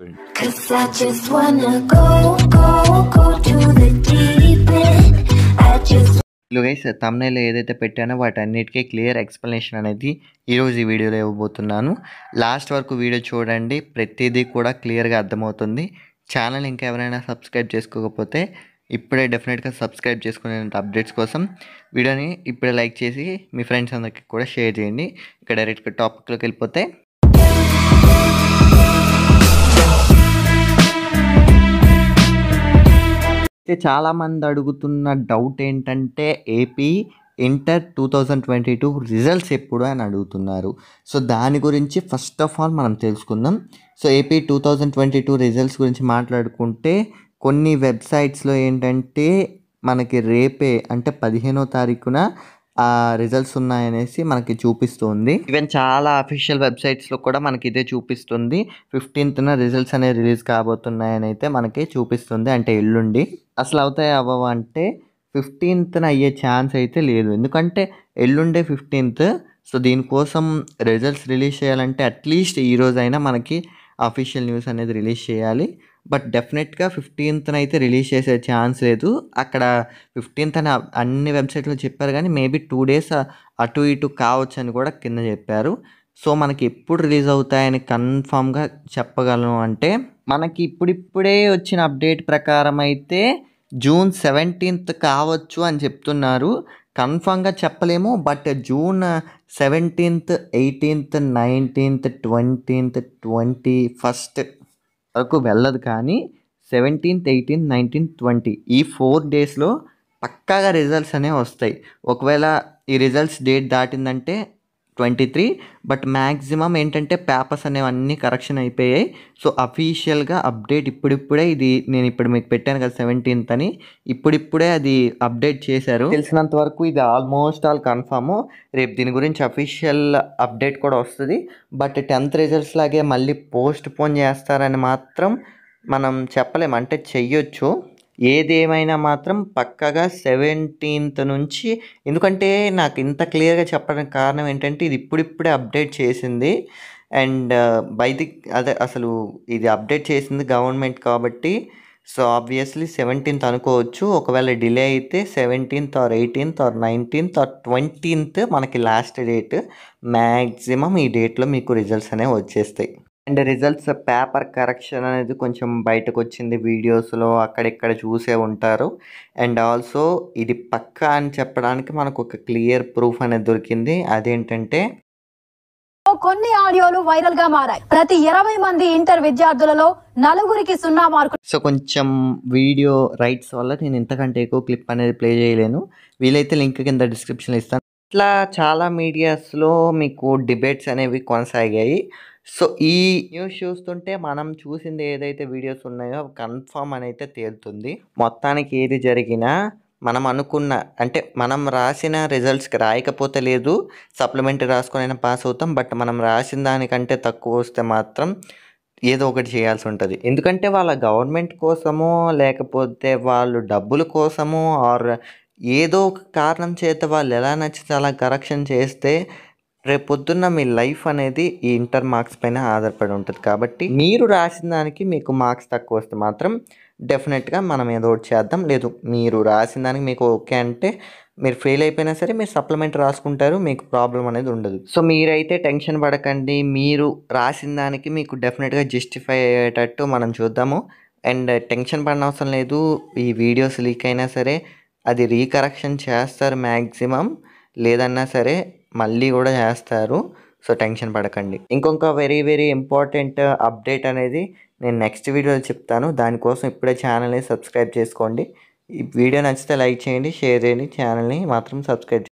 Cause I just wanna go, go, go to the deep end. I just guys తమ్నైలో ఏదైతే పెట్టానో వాటన్నిటికీ clear explanation అనేది ఈరోజు ఈ వీడియోలో ఇవ్వబోతున్నాను లాస్ట్ వరకు వీడియో చూడండి ప్రతిదీ కూడా క్లియర్గా అర్థమవుతుంది ఛానల్ ఇంకా ఎవరైనా సబ్స్క్రైబ్ చేసుకోకపోతే ఇప్పుడే డెఫినెట్గా సబ్స్క్రైబ్ చేసుకునే అప్డేట్స్ కోసం వీడియోని ఇప్పుడే లైక్ చేసి మీ ఫ్రెండ్స్ అందరికీ కూడా షేర్ చేయండి ఇక్కడ డైరెక్ట్గా టాపిక్లోకి వెళ్ళిపోతే అయితే చాలామంది అడుగుతున్న డౌట్ ఏంటంటే AP inter two thousand twenty two results ఎప్పుడు అని అడుగుతున్నారు సో దాని గురించి ఫస్ట్ ఆఫ్ ఆల్ మనం తెలుసుకుందాం so AP two thousand twenty two results గురించి మాట్లాడుకుంటే కొన్ని వెబ్సైట్స్లో ఏంటంటే మనకి రేపే అంటే పదిహేనో తారీఖున ఆ రిజల్ట్స్ ఉన్నాయనేసి మనకి చూపిస్తుంది ఈవెన్ చాలా అఫీషియల్ వెబ్సైట్స్లో కూడా మనకి ఇదే చూపిస్తుంది ఫిఫ్టీన్త్న రిజల్ట్స్ అనేవి రిలీజ్ కాబోతున్నాయని అయితే మనకి చూపిస్తుంది అంటే ఎల్లుండి అసలు అవుతాయి అవ్వవు అంటే ఫిఫ్టీన్త్న అయ్యే ఛాన్స్ అయితే లేదు ఎందుకంటే ఎల్లుండే ఫిఫ్టీన్త్ సో దీనికోసం రిజల్ట్స్ రిలీజ్ చేయాలంటే అట్లీస్ట్ ఈ రోజైనా మనకి అఫీషియల్ న్యూస్ అనేది రిలీజ్ చేయాలి బట్ డెఫినెట్గా ఫిఫ్టీన్త్న అయితే రిలీజ్ చేసే ఛాన్స్ లేదు అక్కడ ఫిఫ్టీన్త్ అని అన్ని వెబ్సైట్లో చెప్పారు కానీ మేబీ టూ డేస్ అటు ఇటు కావచ్చు అని కూడా కింద చెప్పారు సో మనకి ఎప్పుడు రిలీజ్ అవుతాయని కన్ఫామ్గా చెప్పగలను అంటే మనకి ఇప్పుడిప్పుడే వచ్చిన అప్డేట్ ప్రకారం అయితే జూన్ సెవెంటీన్త్ కావచ్చు అని చెప్తున్నారు కన్ఫామ్గా చెప్పలేము but June seventeenth eighteenth nineteenth twentieth twenty first వరకు వెళ్ళదు కానీ సెవెంటీన్త్ ఎయిటీన్త్ నైన్టీన్త్ ట్వంటీ ఈ ఫోర్ డేస్లో పక్కాగా రిజల్ట్స్ అనేవి వస్తాయి ఒకవేళ ఈ రిజల్ట్స్ డేట్ దాటిందంటే ట్వంటీ త్రీ బట్ మ్యాక్సిమం ఏంటంటే పేపర్స్ అనేవి అన్నీ కరెక్షన్ అయిపోయాయి సో అఫీషియల్గా అప్డేట్ ఇప్పుడిప్పుడే ఇది నేను ఇప్పుడు మీకు పెట్టాను కదా సెవెంటీన్త్ అని ఇప్పుడిప్పుడే అది అప్డేట్ చేశారు తెలిసినంత వరకు ఇది ఆల్మోస్ట్ ఆల్ కన్ఫామ్ రేపు దీని గురించి అఫీషియల్ అప్డేట్ కూడా వస్తుంది బట్ టెన్త్ రిజల్ట్స్ లాగే మళ్ళీ పోస్ట్ పోన్ చేస్తారని మాత్రం మనం చెప్పలేం అంటే చెయ్యొచ్చు ఏదేమైనా మాత్రం పక్కగా సెవెంటీన్త్ నుంచి ఎందుకంటే నాకు ఇంత క్లియర్గా చెప్పడానికి కారణం ఏంటంటే ఇది ఇప్పుడిప్పుడే అప్డేట్ చేసింది అండ్ బైది అదే అసలు ఇది అప్డేట్ చేసింది గవర్నమెంట్ కాబట్టి సో ఆబ్వియస్లీ సెవెంటీన్త్ అనుకోవచ్చు ఒకవేళ డిలే అయితే seventeenth or eighteenth or nineteenth or twentieth మనకి లాస్ట్ డేట్ మ్యాక్సిమం ఈ డేట్లో మీకు రిజల్ట్స్ అనేవి వచ్చేస్తాయి అండ్ రిజల్ట్స్ పేపర్ కరెక్షన్ అనేది కొంచెం బయటకు వచ్చింది వీడియోస్లో అక్కడిక్కడ చూసే ఉంటారు అండ్ ఆల్సో ఇది పక్కా అని చెప్పడానికి మనకు ఒక క్లియర్ ప్రూఫ్ అనేది దొరికింది అదేంటంటే కొన్ని ఆడియోలు వైరల్ గా మారాయి ప్రతి ఇరవై మంది ఇంటర్ విద్యార్థులలో నలుగురికి సున్నా మార్కులు సో కొంచెం వీడియో రైట్స్ వల్ల నేను ఇంతకంటే ఎక్కువ క్లిప్ అనేది ప్లే చేయలేను వీలైతే లింక్ కింద డిస్క్రిప్షన్లో ఇస్తాను ఇట్లా చాలా మీడియాస్లో మీకు డిబేట్స్ అనేవి కొనసాగాయి సో ఈ న్యూస్ చూస్తుంటే మనం చూసింది ఏదైతే వీడియోస్ ఉన్నాయో అవి కన్ఫామ్ అని అయితే తేలుతుంది మొత్తానికి ఏది జరిగినా మనం అనుకున్న అంటే మనం రాసిన రిజల్ట్స్కి రాయకపోతే లేదు సప్లిమెంటరీ రాసుకొని పాస్ అవుతాం బట్ మనం రాసిన దానికంటే తక్కువ వస్తే మాత్రం ఏదో ఒకటి చేయాల్సి ఉంటుంది ఎందుకంటే వాళ్ళ గవర్నమెంట్ కోసమో లేకపోతే వాళ్ళు డబ్బుల కోసమో ఆర్ ఏదో ఒక కారణం చేత వాళ్ళు ఎలా నచ్చితే అలా కరెక్షన్ చేస్తే రేపు పొద్దున్న మీ లైఫ్ అనేది ఈ ఇంటర్ మార్క్స్ పైన ఆధారపడి ఉంటుంది కాబట్టి మీరు రాసిన దానికి మీకు మార్క్స్ తక్కువ వస్తే మాత్రం డెఫినెట్గా మనం ఏదో ఒకటి చేద్దాం లేదు మీరు రాసిన దానికి మీకు ఓకే అంటే మీరు ఫెయిల్ అయిపోయినా సరే మీరు సప్లిమెంట్ రాసుకుంటారు మీకు ప్రాబ్లం అనేది ఉండదు సో మీరైతే టెన్షన్ పడకండి మీరు రాసిన దానికి మీకు డెఫినెట్గా జస్టిఫై అయ్యేటట్టు మనం చూద్దాము అండ్ టెన్షన్ పడిన అవసరం లేదు ఈ వీడియోస్ లీక్ అయినా సరే అది రీకరెక్షన్ చేస్తారు మ్యాక్సిమం లేదన్నా సరే మళ్ళీ కూడా చేస్తారు సో టెన్షన్ పడకండి ఇంకొక వెరీ వెరీ ఇంపార్టెంట్ అప్డేట్ అనేది నేను నెక్స్ట్ వీడియోలో చెప్తాను దానికోసం ఇప్పుడే ఛానల్ని సబ్స్క్రైబ్ చేసుకోండి ఈ వీడియో నచ్చితే లైక్ చేయండి షేర్ చేయండి ఛానల్ని మాత్రం సబ్స్క్రైబ్